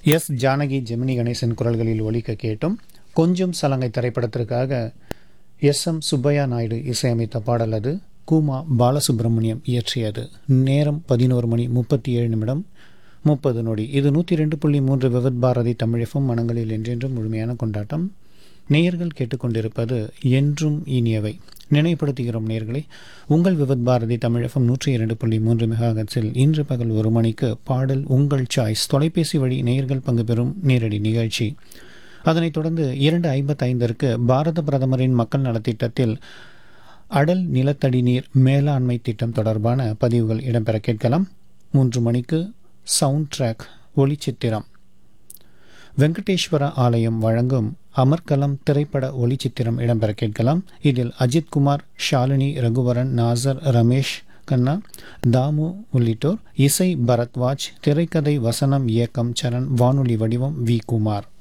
S Janaki Gemini Ganesan குரல்களில் ஒலிக்க கேட்டும் கொஞ்சம் சலங்கை திரைப்படத்திற்காக எஸ் எம் சுப்பையா நாயுடு இசையமைத்த பாடல் அது கூமா பாலசுப்ரமணியம் இயற்றியது நேரம் பதினோரு மணி முப்பத்தி ஏழு நிமிடம் முப்பது நொடி இது நூற்றி ரெண்டு புள்ளி மூன்று விவத் பாரதி தமிழகம் மனங்களில் என்றென்றும் முழுமையான கொண்டாட்டம் நேயர்கள் கேட்டுக்கொண்டிருப்பது என்றும் இனியவை நினைவுபடுத்துகிறோம் நேயர்களை உங்கள் விவத் பாரதி தமிழகம் நூற்றி இரண்டு புள்ளி மூன்று மெகாகட்ஸில் இன்று பகல் ஒரு மணிக்கு பாடல் உங்கள் சாய்ஸ் தொலைபேசி வழி நேயர்கள் பங்கு பெறும் நேரடி நிகழ்ச்சி அதனைத் தொடர்ந்து இரண்டு ஐம்பத்தைந்திற்கு பாரத பிரதமரின் மக்கள் நலத்திட்டத்தில் அடல் நிலத்தடி நீர் மேலாண்மை திட்டம் தொடர்பான பதிவுகள் இடம்பெற கேட்கலாம் மூன்று மணிக்கு சவுண்ட் ட்ராக் ஒளிச்சித்திரம் வெங்கடேஸ்வர ஆலயம் வழங்கும் அமர்கலம் திரைப்பட ஒளிச்சித்திரம் இடம்பெற கேட்கலாம் இதில் அஜித் குமார் ஷாலினி ரகுவரன் நாசர் ரமேஷ் கண்ணா தாமு உள்ளிட்டோர் இசை பரத்வாஜ் திரைக்கதை வசனம் இயக்கம் சரண் வானொலி வடிவம் வி குமார்